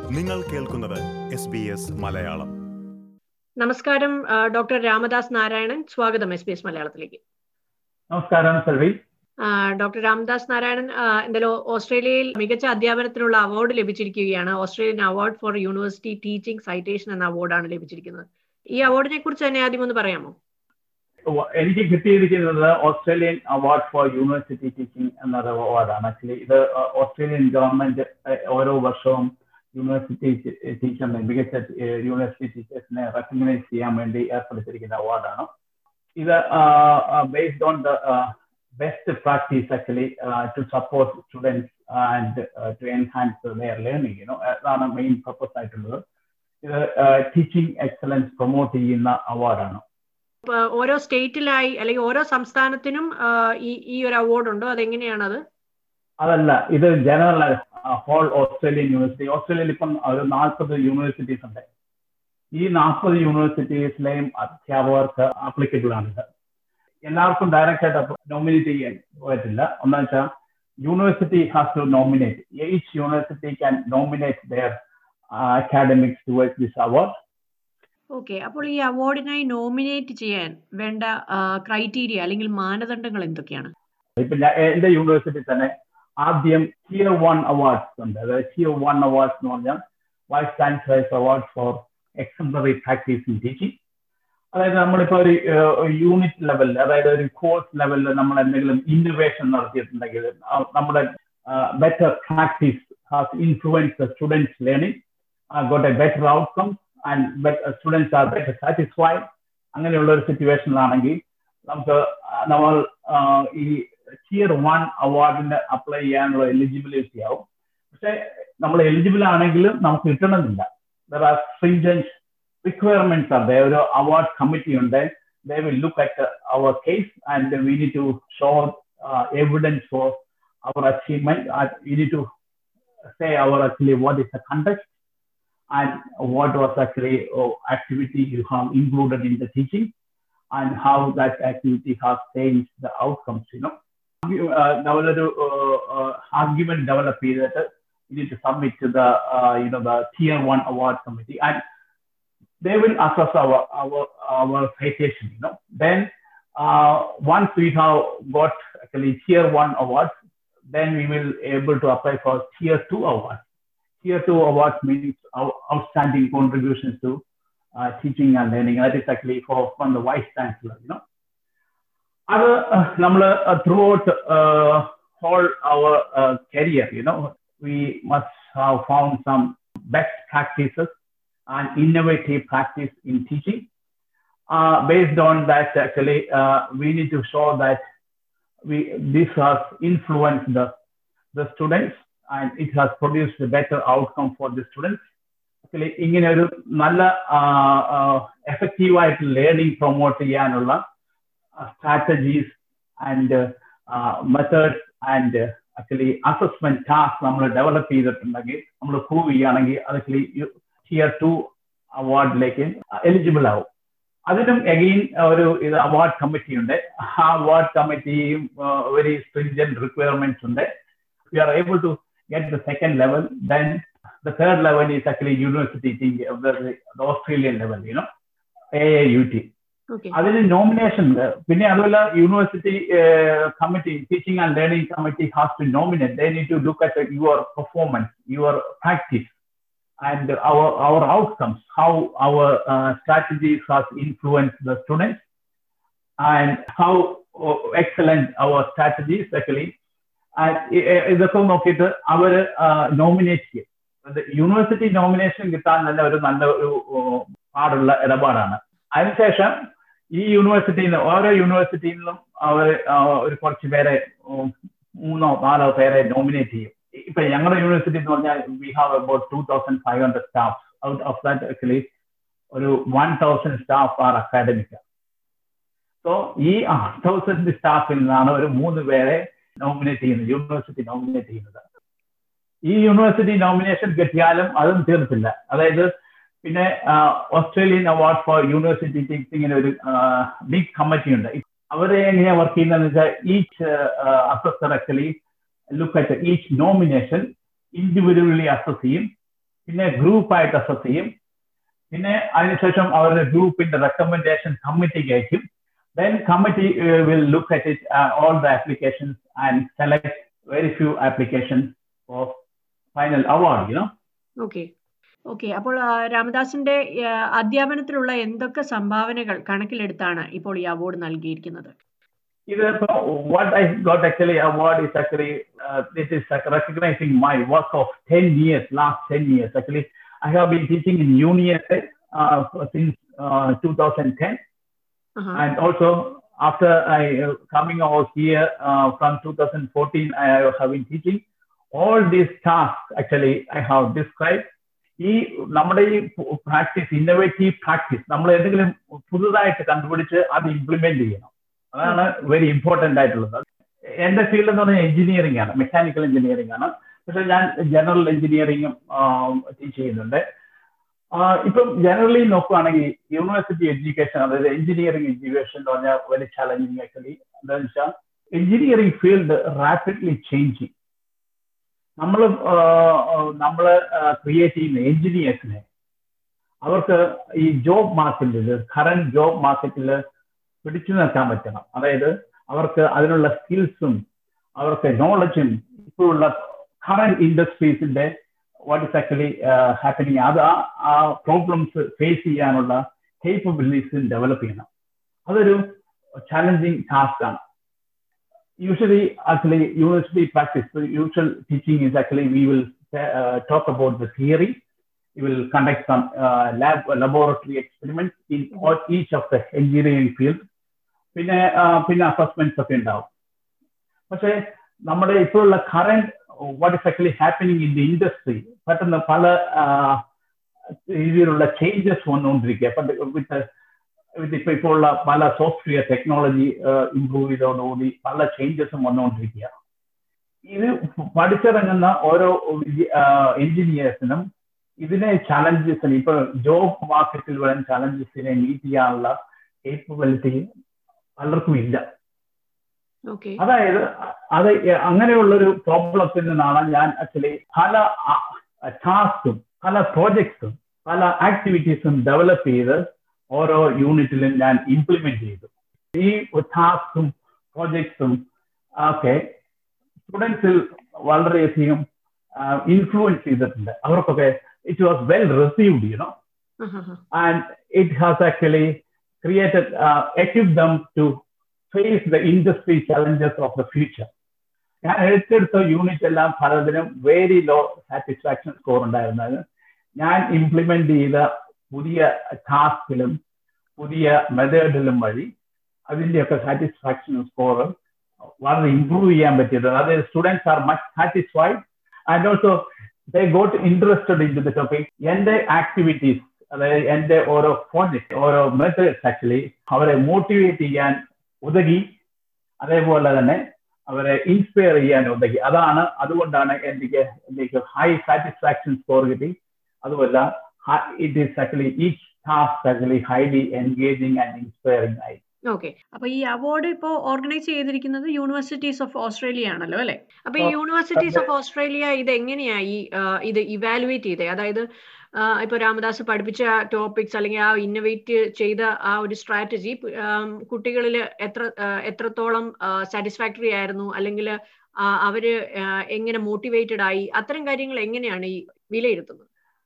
നിങ്ങൾ കേൾക്കുന്നത് S B S Malayalam നമസ്കാരം ആ, ഡോക്ടർ രാമദാസ് നാരായണൻ സ്വാഗതം എസ് ബി എസ് മലയാളത്തിലേക്ക് നമസ്കാരം സെൽവി ആ, ഡോക്ടർ രാമദാസ് നാരായണൻ ആ, എന്തായാലും ഓസ്ട്രേലിയയിൽ മികച്ച അധ്യാപനത്തിനുള്ള അവാർഡ് ലഭിച്ചിരിക്കുകയാണ് Australian award for university teaching citation എന്ന അവാർഡാണ് ലഭിച്ചിരിക്കുന്നത് ഈ അവാർഡിനെ കുറിച്ച് തന്നെ ആദ്യം ഒന്ന് പറയാമോ വ- എനിക്ക് കിട്ടിയിരിക്കുന്നത് Australian award for university teaching എന്നൊരു അവാർഡാണ് ആക്ച്വലി ഇത് അഹ്, ഓസ്ട്രേലിയൻ ഗവൺമെന്റ് അഹ്, ഓരോ വർഷവും യൂണിവേഴ്സിറ്റി ടീച്ചറിനെ മികച്ച അഹ്, യൂണിവേഴ്സിറ്റി ടീച്ചേഴ്സിനെ റെക്കഗ്നൈസ് ചെയ്യാൻ വേണ്ടി ഏർപ്പെടുത്തിയിരിക്കുന്ന അവാർഡാണ് ഇത് based on the best practice actually to support students and to enhance their learning you know അതാണ് മെയിൻ പർപ്പസ് ആയിട്ടുള്ളത് ഇത് ടീച്ചിങ് എക്സലൻസ് പ്രൊമോട്ട് ചെയ്യുന്ന അവാർഡാണ് ഇപ്പൊ ഓരോ സ്റ്റേറ്റിലായി അല്ലെങ്കിൽ ഓരോ സംസ്ഥാനത്തിനും ആ, ഈ ഈ ഒരു അവാർഡ് ഉണ്ടോ അതെങ്ങനെയാണത് അതല്ല ഇത് ജനറൽ ഹോൾ ഓസ്ട്രേലിയൻ യൂണിവേഴ്സിറ്റി ഓസ്ട്രേലിയയിൽ ഇപ്പം ഒരു നാൽപ്പത് യൂണിവേഴ്സിറ്റീസ് ഉണ്ട് ഈ നാൽപ്പത് യൂണിവേഴ്സിറ്റീസിലെയും അധ്യാപകർക്ക് ആപ്ലിക്കബിൾ ആണിത് എല്ലാവർക്കും ഡയറക്റ്റ് ആയിട്ട് നോമിനേറ്റ് ചെയ്യാൻ പറ്റില്ല ഒന്നെന്ന് വെച്ചാൽ university has to nominate each university can nominate their academics towards this award okay അപ്പോൾ ഈ അവാർഡിനായി നോമിനേറ്റ് ചെയ്യാൻ വേണ്ട ക്രൈറ്റീരിയ അല്ലെങ്കിൽ മാനദണ്ഡങ്ങൾ എന്തൊക്കെയാണ് ഇപ്പൊ ഞാൻ എന്റെ യൂണിവേഴ്സിറ്റി തന്നെ ആദ്യം ടിയർ വൺ അവാർഡ്സ് ഉണ്ട് അതായത് ടിയർ വൺ അവാർഡ്സ് എന്ന് പറഞ്ഞാൽ vice chancellor's award for exemplary practice in teaching അതായത് നമ്മളിപ്പോ ഒരു യൂണിറ്റ് ലെവലിൽ അതായത് ഒരു കോഴ്സ് ലെവലിൽ നമ്മൾ എന്തെങ്കിലും ഇന്നോവേഷൻ നടത്തിയിട്ടുണ്ടെങ്കിൽ ആ, നമ്മുടെ better practice has influence the students learning got a better outcome and students are better satisfied അങ്ങനെയുള്ള ഒരു സിറ്റുവേഷനിലാണെങ്കിൽ നമുക്ക് ആ, നമ്മൾ ആ, ഈ ടിയർ വൺ അവാർഡിന് അപ്ലൈ ചെയ്യാനുള്ള എലിജിബിലിറ്റി ആവും പക്ഷെ നമ്മൾ എലിജിബിൾ ആണെങ്കിലും നമുക്ക് കിട്ടണമെന്നില്ല there are stringent requirements are there ഒരു അവാർഡ് കമ്മിറ്റി ഉണ്ട് they will look at uh, our case and we need to show uh, evidence for our achievement and we need to say our actually what is the context and what was actually oh, activity you have included in the teaching and how that activity has changed the outcomes, you know. Uh, നമ്മളൊരു argument develop ചെയ്തിട്ട് you need to submit to the uh, you know the tier one award committee and they will assess our our our citation you know then uh, once we have got actually tier one awards then we will able to apply for tier two awards tier two awards means our outstanding contributions to uh, teaching and learning that is actually for from the vice chancellor you know അത് നമ്മൾ throughout whole our career you know we must have found some best practices and innovative practice in teaching based on that actually uh, we need to show that we this has influenced the the students and it has produced a better outcome for the students actually ഇങ്ങനെ ഒരു നല്ല effective ആയിട്ട് learning promote ചെയ്യാനുള്ള strategies and methods and actually assessment task നമ്മൾ develop ചെയ്തിട്ടുണ്ടെങ്കിൽ നമ്മൾ prove ചെയ്യുകയാണെങ്കിൽ actually tier two അവാർഡിലേക്ക് എലിജിബിൾ ആവും അതിനും എഗെയിൻ ഒരു ഇത് അവാർഡ് കമ്മിറ്റി ഉണ്ട് ആ അവാർഡ് കമ്മിറ്റിയും വെരി സ്ട്രിഞ്ചന്റ് റിക്വയർമെന്റ്സ് ഉണ്ട് we are able to get the second level then the third level is actually university Australian level you know A A U T okay അതിന് nomination ഉണ്ട് പിന്നെ അതുപോലെ university committee teaching and learning committee has to nominate they need to look at your performance your practice and our our outcomes, how our uh, strategies has influenced the students, and how uh, excellent our strategies actually. And ഇതൊക്കെ നോക്കിയിട്ട് അവർ nominate ചെയ്യും university nomination കിട്ടാൻ തന്നെ ഒരു നല്ല ഒരു uh, പാടുള്ള ഇടപാടാണ് അതിനുശേഷം ഈ യൂണിവേഴ്സിറ്റിയിൽ നിന്ന് ഓരോ യൂണിവേഴ്സിറ്റിയിൽ നിന്നും അവർ ഒരു കുറച്ച് പേരെ ഉം, മൂന്നോ നാലോ പേരെ നോമിനേറ്റ് ചെയ്യും ഇപ്പൊ ഞങ്ങളുടെ യൂണിവേഴ്സിറ്റി എന്ന് പറഞ്ഞാൽ we have about two thousand five hundred staff out of that actually ഒരു one thousand staff are academic so ഈ തൗസൻഡ് സ്റ്റാഫിൽ നിന്നാണ് ഒരു മൂന്ന് പേരെ നോമിനേറ്റ് ചെയ്യുന്നത് യൂണിവേഴ്സിറ്റി നോമിനേറ്റ് ചെയ്യുന്നത് ഈ യൂണിവേഴ്സിറ്റി നോമിനേഷൻ കിട്ടിയാലും അതും തീർത്തില്ല അതായത് പിന്നെ ഓസ്ട്രേലിയൻ അവാർഡ് ഫോർ യൂണിവേഴ്സിറ്റി ടീച്ചിങ്ങിന് ഒരു ബിഗ് കമ്മിറ്റി ഉണ്ട് അവരെ എങ്ങനെയാ വർക്ക് ചെയ്യുന്നതെന്ന് വെച്ചാൽ each assessor actually look at each nomination individually assess ചെയ്യും പിന്നെ ഗ്രൂപ്പായിട്ട് അസസ് ചെയ്യും പിന്നെ അതിനുശേഷം അവരുടെ ഗ്രൂപ്പിന്റെ റെക്കമെൻഡേഷൻ കമ്മിറ്റിക്ക് അയക്കും then committee uh, will look at it uh, all the applications and select very few applications for final award you know okay okay അപ്പോൾ ആ, രാമദാസിന്റെ ആ, അധ്യാപനത്തിലുള്ള എന്തൊക്കെ സംഭാവനകൾ കണക്കിലെടുത്താണ് ഇപ്പോൾ ഈ അവാർഡ് നൽകിയിരിക്കുന്നത് Either so what I got actually award is actually uh, this is like recognizing my work of 10 years, last 10 years. Actually, I have been teaching in UNISA uh, since uh, 2010, Aaha. and also after I uh, coming out here uh, from 2014, I have been teaching. All these tasks actually I have described. ഈ നമ്മുടെ ഈ practice innovative practice നമ്മൾ എന്തെങ്കിലും പുതുതായിട്ട് കണ്ടുപിടിച്ച് അത് implement ചെയ്യണം അതാണ് വെരി ഇമ്പോർട്ടന്റ് ആയിട്ടുള്ളത് എന്റെ ഫീൽഡ് എന്ന് പറഞ്ഞാൽ എഞ്ചിനീയറിംഗ് ആണ് മെക്കാനിക്കൽ എഞ്ചിനീയറിംഗ് ആണ് പക്ഷെ ഞാൻ ജനറൽ എഞ്ചിനീയറിംഗും ടീച്ച് ചെയ്യുന്നുണ്ട് ആ, ഇപ്പം ജനറലി നോക്കുകയാണെങ്കിൽ യൂണിവേഴ്സിറ്റി എഡ്യൂക്കേഷൻ അതായത് എഞ്ചിനീയറിംഗ് എഡ്യൂക്കേഷൻ എന്ന് പറഞ്ഞാൽ വെരി ചലഞ്ചിങ് ആക്ച്വലി എന്താണെന്ന് വെച്ചാൽ എഞ്ചിനീയറിംഗ് ഫീൽഡ് റാപ്പിഡ്ലി ചേഞ്ചിങ് നമ്മൾ നമ്മൾ ക്രിയേറ്റ് ചെയ്യുന്ന എഞ്ചിനീയേഴ്സിനെ അവർക്ക് ഈ ജോബ് മാർക്കറ്റിൽ കറന്റ് ജോബ് മാർക്കറ്റിൽ പിടിച്ചു നിൽക്കാൻ പറ്റണം അതായത് അവർക്ക് അതിനുള്ള സ്കിൽസും അവർക്ക് നോളജും ഇപ്പോഴുള്ള കറന്റ് ഇൻഡസ്ട്രീസിന്റെ വാട്ട് ഇസ് ആക്ച്വലി ഹാപ്പനിങ് അത് ആ ആ പ്രോബ്ലംസ് ഫേസ് ചെയ്യാനുള്ള കേപ്പബിലിറ്റീസും ഡെവലപ്പ് ചെയ്യണം അതൊരു ചാലഞ്ചിങ് ടാസ്ക് ആണ് usually actually university practice the usual teaching is actually we will uh, talk about the theory we will conduct some uh, lab laboratory experiments in all, each of the engineering field പിന്നെ പിന്നെ assessments ഒക്കെ ഉണ്ടാവും പക്ഷേ നമ്മുടെ ഇപ്പോഴുള്ള current what is actually happening in the industry പെട്ടെന്ന് പല രീതിയിലുള്ള ചേഞ്ചസ് വന്നുകൊണ്ടിരിക്കുക വിത്ത് ഇപ്പൊ ഇപ്പോൾ ഉള്ള പല സോഫ്റ്റ്വെയർ ടെക്നോളജി ഇംപ്രൂവ് ചെയ്തതോടുകൂടി പല ചേഞ്ചസും വന്നുകൊണ്ടിരിക്കുക ഇത് പഠിച്ചിറങ്ങുന്ന ഓരോ എഞ്ചിനീയേഴ്സിനും ഇതിനെ ചലഞ്ചസിന് ഇപ്പൊ ജോബ് മാർക്കറ്റിൽ വരുന്ന ചലഞ്ചസിനെ മീറ്റ് ചെയ്യാനുള്ള കേപ്പബിലിറ്റി പലർക്കും ഇല്ല ഓക്കെ അതായത് അത് അങ്ങനെയുള്ളൊരു പ്രോബ്ലത്തിൽ നിന്നാണ് ഞാൻ ആക്ച്വലി പല ടാസ്കും പല പ്രോജക്ട്സും പല ആക്ടിവിറ്റീസും ഡെവലപ്പ് ചെയ്ത് ഓരോ യൂണിറ്റിലും ഞാൻ ഇംപ്ലിമെന്റ് ചെയ്തു ഈ ടാസ്കും പ്രോജക്ട്സും ഒക്കെ സ്റ്റുഡൻസിൽ വളരെയധികം ഇൻഫ്ലുവൻസ് ചെയ്തിട്ടുണ്ട് അവർക്കൊക്കെ it was well received you know and it has actually created equip them to face the industry challenges of the future ഞാൻ എടുത്തെടുത്ത യൂണിറ്റ് എല്ലാം പലതിനും വെരി ലോ സാറ്റിസ്ഫാക്ഷൻ സ്കോർ ഉണ്ടായിരുന്നത് ഞാൻ ഇംപ്ലിമെന്റ് ചെയ്ത പുതിയ ടാസ്കിലും പുതിയ മെത്തേഡിലും വഴി അതിൻ്റെയൊക്കെ സാറ്റിസ്ഫാക്ഷൻ സ്കോർ വളരെ ഇമ്പ്രൂവ് ചെയ്യാൻ പറ്റിയത് അതായത് students are much satisfied and also they got interested in to the topic എൻ്റെ ആക്ടിവിറ്റീസ് അതായത് എൻ്റെ ഓരോ പ്രോജക്റ്റ് ഓരോ മെത്തേഡ്സ് ആക്ച്വലി അവരെ മോട്ടിവേറ്റ് ചെയ്യാൻ ഉതകി അതേപോലെ തന്നെ അവരെ ഇൻസ്പയർ ചെയ്യാൻ ഉതകി അതാണ് അതുകൊണ്ടാണ് എനിക്ക് എനിക്ക് ഹൈ സാറ്റിസ്ഫാക്ഷൻ സ്കോർ കിട്ടി അതുമല്ല it is actually each task actually highly engaging and inspiring ആയി ഓക്കെ അപ്പൊ ഈ അവാർഡ് ഇപ്പോ ഓർഗനൈസ് ചെയ്തിരിക്കുന്നത് യൂണിവേഴ്സിറ്റീസ് ഓഫ് ഓസ്ട്രേലിയ ആണല്ലോ അല്ലെ അപ്പൊ ഈ യൂണിവേഴ്സിറ്റീസ് ഓഫ് ഓസ്ട്രേലിയ ഇത് എങ്ങനെയായി ഇത് ഇവാലുവേറ്റ് ചെയ്തേ അതായത് ഇപ്പൊ രാമദാസ് പഠിപ്പിച്ച ടോപ്പിക്സ് അല്ലെങ്കിൽ ആ ഇന്നോവേറ്റ് ചെയ്ത ആ ഒരു സ്ട്രാറ്റജി കുട്ടികളിൽ എത്ര എത്രത്തോളം സാറ്റിസ്ഫാക്ടറി ആയിരുന്നു അല്ലെങ്കിൽ അവര് എങ്ങനെ മോട്ടിവേറ്റഡ് ആയി അത്തരം കാര്യങ്ങൾ എങ്ങനെയാണ് ഈ വിലയിരുത്തുന്നത്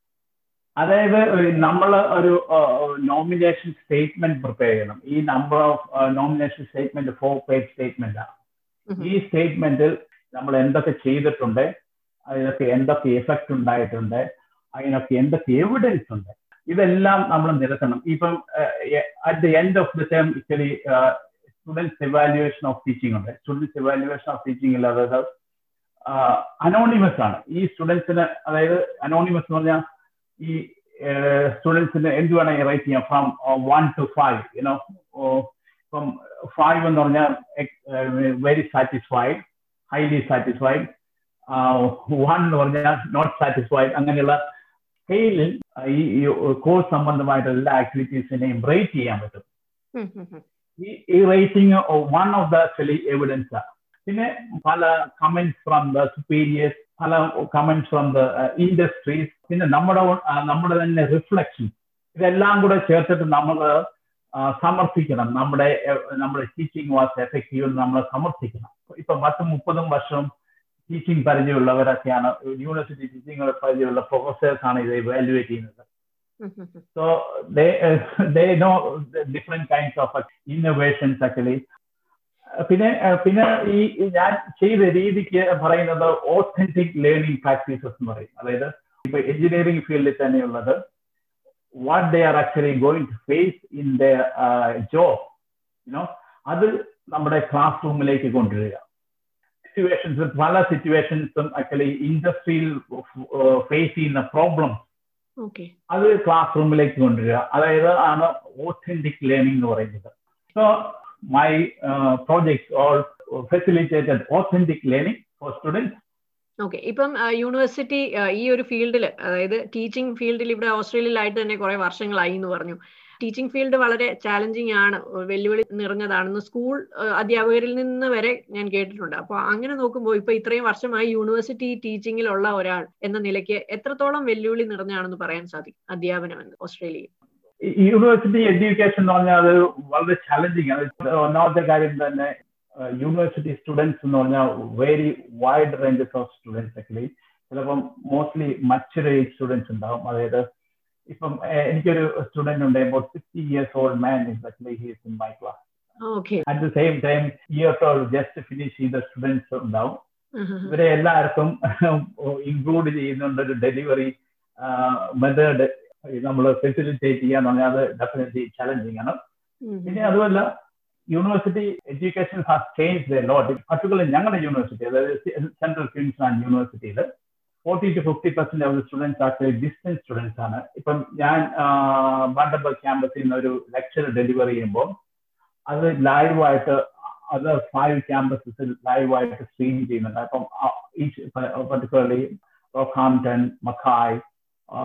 അതായത് നമ്മൾ ഒരു നോമിനേഷൻ സ്റ്റേറ്റ്മെന്റ് പ്രിപ്പയർ ചെയ്യണം ഈ number of nomination statement four page statement ആണ് ഈ സ്റ്റേറ്റ്മെന്റിൽ നമ്മൾ എന്തൊക്കെ ചെയ്തിട്ടുണ്ട് അതിനൊക്കെ എന്തൊക്കെ എഫക്റ്റ് ഉണ്ടായിട്ടുണ്ട് അതിനൊക്കെ എന്തൊക്കെ എവിഡൻസ് ഉണ്ട് ഇതെല്ലാം നമ്മൾ നിരത്തണം ഇപ്പം at the end of the time ഇക്കലി സ്റ്റുഡൻസ് എവാലുവേഷൻ ഓഫ് ടീച്ചിങ് ഉണ്ട് സ്റ്റുഡൻസ് എവാലുവേഷൻ ഓഫ് ടീച്ചിങ് അതായത് അനോണിമസ് ആണ് ഈ സ്റ്റുഡൻസിന് അതായത് അനോണിമസ് എന്ന് പറഞ്ഞാൽ ഈ സ്റ്റുഡൻസിന് എന്ത് വേണമെങ്കിൽ റൈറ്റ് ചെയ്യാം from one to five you know ഇപ്പം ഫൈവ് എന്ന് പറഞ്ഞാൽ very satisfied highly satisfied one എന്ന് പറഞ്ഞാൽ നോട്ട് സാറ്റിസ്ഫൈഡ് അങ്ങനെയുള്ള സ്കെയിലിൽ ഈ കോഴ്സ് സംബന്ധമായിട്ട് എല്ലാ ആക്ടിവിറ്റീസിനെയും റേറ്റ് ചെയ്യാൻ പറ്റും ഈ rating one of the actually evidence പിന്നെ പല കമന്റ്സ് ഫ്രം ദ സുപ്പീരിയേഴ്സ് പല കമന്റ്സ് ഫ്രം ദ ഇൻഡസ്ട്രീസ് പിന്നെ നമ്മുടെ നമ്മുടെ തന്നെ റിഫ്ലക്ഷൻ ഇതെല്ലാം കൂടെ ചേർത്തിട്ട് നമ്മൾ സമർത്ഥിക്കണം നമ്മുടെ നമ്മുടെ ടീച്ചിങ് വാസ് എഫക്റ്റീവ് എന്ന് നമ്മൾ സമർത്ഥിക്കണം ഇപ്പൊ പത്തും മുപ്പതും വർഷം ടീച്ചിങ് പരിചയമുള്ളവരൊക്കെയാണ് യൂണിവേഴ്സിറ്റി ടീച്ചിങ് പരിചയമുള്ള പ്രൊഫസേഴ്സ് ആണ് ഇത് ഇവാലുവേറ്റ് ചെയ്യുന്നത് so they they know different kinds of innovations actually പിന്നെ പിന്നെ ഈ ഞാൻ ചെയ്ത രീതിക്ക് പറയുന്നത് ഓത്തന്റിക് ലേണിംഗ് പ്രാക്ടീസസ് എന്ന് പറയും അതായത് ഇപ്പൊ എഞ്ചിനീയറിംഗ് ഫീൽഡിൽ തന്നെയുള്ളത് what they are actually going to face in the job you know അത് നമ്മുടെ ക്ലാസ് റൂമിലേക്ക് കൊണ്ടുവരിക സിറ്റുവേഷൻസ് പല സിറ്റുവേഷൻസും ആക്ച്വലി ഇൻഡസ്ട്രിയിൽ ഫേസ് ചെയ്യുന്ന പ്രോബ്ലംസ് അത് ക്ലാസ് റൂമിലേക്ക് കൊണ്ടുവരിക അതായത് ആണ് ഓത്തന്റിക് ലേണിംഗ് എന്ന് പറയുന്നത് so my projects all facilitated authentic learning for students okay ഇപ്പം യൂണിവേഴ്സിറ്റി ഈ ഒരു ഫീൽഡിൽ അതായത് ടീച്ചിങ് ഫീൽഡിൽ ഇവിടെ ഓസ്ട്രേലിയയിലായിട്ട് തന്നെ കുറെ വർഷങ്ങളായി എന്ന് പറഞ്ഞു ടീച്ചിങ് ഫീൽഡ് വളരെ ചാലഞ്ചിങ് ആണ് വെല്ലുവിളി നിറഞ്ഞതാണെന്ന് സ്കൂൾ അധ്യാപകരിൽ നിന്ന് വരെ ഞാൻ കേട്ടിട്ടുണ്ട് അപ്പോൾ അങ്ങനെ നോക്കുമ്പോൾ ഇപ്പൊ ഇത്രയും വർഷമായി യൂണിവേഴ്സിറ്റി ടീച്ചിങ്ങിലുള്ള ഒരാൾ എന്ന നിലയ്ക്ക് എത്രത്തോളം വെല്ലുവിളി നിറഞ്ഞാണെന്ന് പറയാൻ സാധിക്കും അധ്യാപനം എന്ന് ഓസ്ട്രേലിയയിൽ യൂണിവേഴ്സിറ്റി എഡ്യൂക്കേഷൻ എന്ന് പറഞ്ഞാൽ അത് വളരെ ചാലഞ്ചിങ് ആണ് ഒന്നാമത്തെ കാര്യം തന്നെ യൂണിവേഴ്സിറ്റി സ്റ്റുഡൻസ് എന്ന് പറഞ്ഞാൽ very wide ranges of students actually ചിലപ്പം മോസ്റ്റ്ലി മച്ചർ ഏജ് സ്റ്റുഡൻസ് ഉണ്ടാവും അതായത് ഇപ്പം എനിക്കൊരു സ്റ്റുഡന്റ് ഉണ്ട് about sixty years old man is actually he's in my class at the same time year all just finish ചെയ്ത students ഉണ്ടാവും ഇവരെ എല്ലാവർക്കും ഇൻക്ലൂഡ് ചെയ്യുന്നുണ്ട് ഒരു ഡെലിവറി മെത്തേഡ് നമ്മൾ ഫെസിലിറ്റേറ്റ് ചെയ്യാന്ന് പറഞ്ഞാൽ അത് ഡെഫിനറ്റ്ലി ചലഞ്ചിങ് ആണ് പിന്നെ അതുമല്ല university education has change lot particular ഞങ്ങളുടെ യൂണിവേഴ്സിറ്റി അതായത് സെൻട്രൽ ക്വീൻസ്ലാൻഡ് യൂണിവേഴ്സിറ്റിയിൽ forty to fifty percent of students actually distance students ആണ് ഇപ്പം ഞാൻ ബാൻഡബർഗ് ക്യാമ്പസിൽ നിന്ന് ഒരു ലെക്ചർ ഡെലിവർ ചെയ്യുമ്പോൾ അത് ലൈവായിട്ട് അത് ഫൈവ് ക്യാമ്പസസിൽ ലൈവായിട്ട് സ്ട്രീം ചെയ്യുന്നുണ്ട് അപ്പം each particularly Rockhampton Mackay or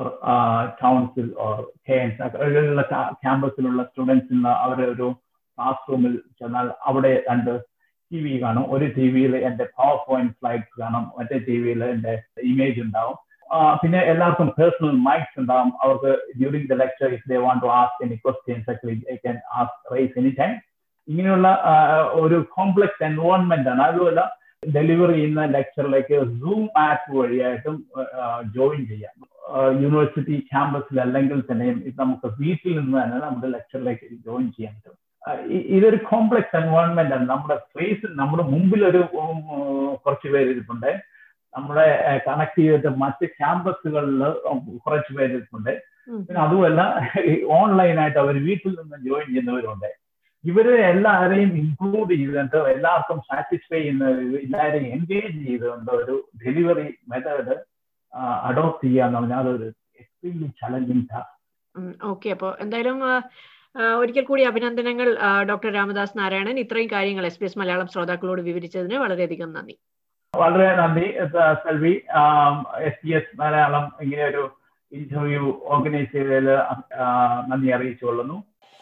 ടൗൺസിൽ ഓർ കെയൻസ് ഉള്ള ക്യാമ്പസിലുള്ള സ്റ്റുഡൻസിന് അവരെ ഒരു ക്ലാസ് റൂമിൽ ചെന്നാൽ അവിടെ രണ്ട് ടി വി കാണും ഒരു ടി വിയിൽ എൻ്റെ പവർ പോയിന്റ് സ്ലൈഡ്സ് കാണും മറ്റേ ടി വിയിൽ എൻ്റെ ഇമേജ് ഉണ്ടാവും പിന്നെ എല്ലാവർക്കും പേഴ്സണൽ മൈക്സ് ഉണ്ടാവും അവർക്ക് during the lecture if they want to ask any questions actually I can ask raise any time ഇങ്ങനെയുള്ള ഒരു കോംപ്ലക്സ് എൻവോൺമെന്റ് ആണ് അതുമല്ല ഡെലിവറി ചെയ്യുന്ന ലെക്ചറിലേക്ക് സൂം ആപ്പ് വഴിയായിട്ടും ജോയിൻ ചെയ്യാം യൂണിവേഴ്സിറ്റി ക്യാമ്പസിൽ അല്ലെങ്കിൽ തന്നെയും ഇത് നമുക്ക് വീട്ടിൽ നിന്ന് തന്നെ നമ്മുടെ ലെക്ചറിലേക്ക് ജോയിൻ ചെയ്യാൻ പറ്റും ഇതൊരു കോംപ്ലക്സ് എൻവയോൺമെന്റ് ആണ് നമ്മുടെ ഫേസ് നമ്മുടെ മുമ്പിൽ ഒരു കുറച്ച് പേര് ഇരിപ്പുണ്ട് നമ്മളെ കണക്ട് ചെയ്തിട്ട് മറ്റ് ക്യാമ്പസുകളിൽ കുറച്ച് പേര് ഇരിപ്പുണ്ട് പിന്നെ അതുമല്ല ഓൺലൈനായിട്ട് അവർ വീട്ടിൽ നിന്ന് ജോയിൻ ചെയ്യുന്നവരുണ്ട് ഇവരെ എല്ലാവരെയും ഇൻക്ലൂഡ് ചെയ്തിട്ട് എല്ലാവർക്കും സാറ്റിസ്ഫൈ ചെയ്യുന്ന എല്ലാവരെയും എൻഗേജ് ചെയ്തുകൊണ്ട് ഒരു ഡെലിവറി മെത്തേഡ് അഡോപ്റ്റ് ചെയ്യുക എന്ന് പറഞ്ഞാൽ അതൊരു എക്സ്ട്രീംലി ചലഞ്ചിങ് ടാസ്ക് ഓക്കെ അപ്പോൾ എന്തായാലും ഒരിക്കൽ കൂടി അഭിനന്ദനങ്ങൾ ഡോക്ടർ രാമദാസ് നാരായണൻ ഇത്രയും കാര്യങ്ങൾ എസ് ബി എസ് മലയാളം ശ്രോതാക്കളോട് വിവരിച്ചതിന് വളരെയധികം നന്ദി വളരെ നന്ദി Selvi S B S Malayalam ഇങ്ങനെ ഒരു ഇന്റർവ്യൂ ഓർഗനൈസ് ചെയ്തതിൽ നന്ദി അറിയിച്ചുകൊള്ളുന്നു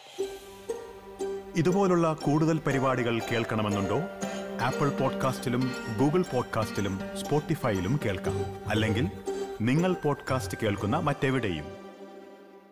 ഇതുപോലുള്ള കൂടുതൽ പരിപാടികൾ കേൾക്കണമെന്നുണ്ടോ ആപ്പിൾ പോഡ്കാസ്റ്റിലും ഗൂഗിൾ പോഡ്കാസ്റ്റിലും സ്പോട്ടിഫൈയിലും കേൾക്കാം അല്ലെങ്കിൽ നിങ്ങൾ പോഡ്കാസ്റ്റ് കേൾക്കുന്ന മറ്റെവിടെയും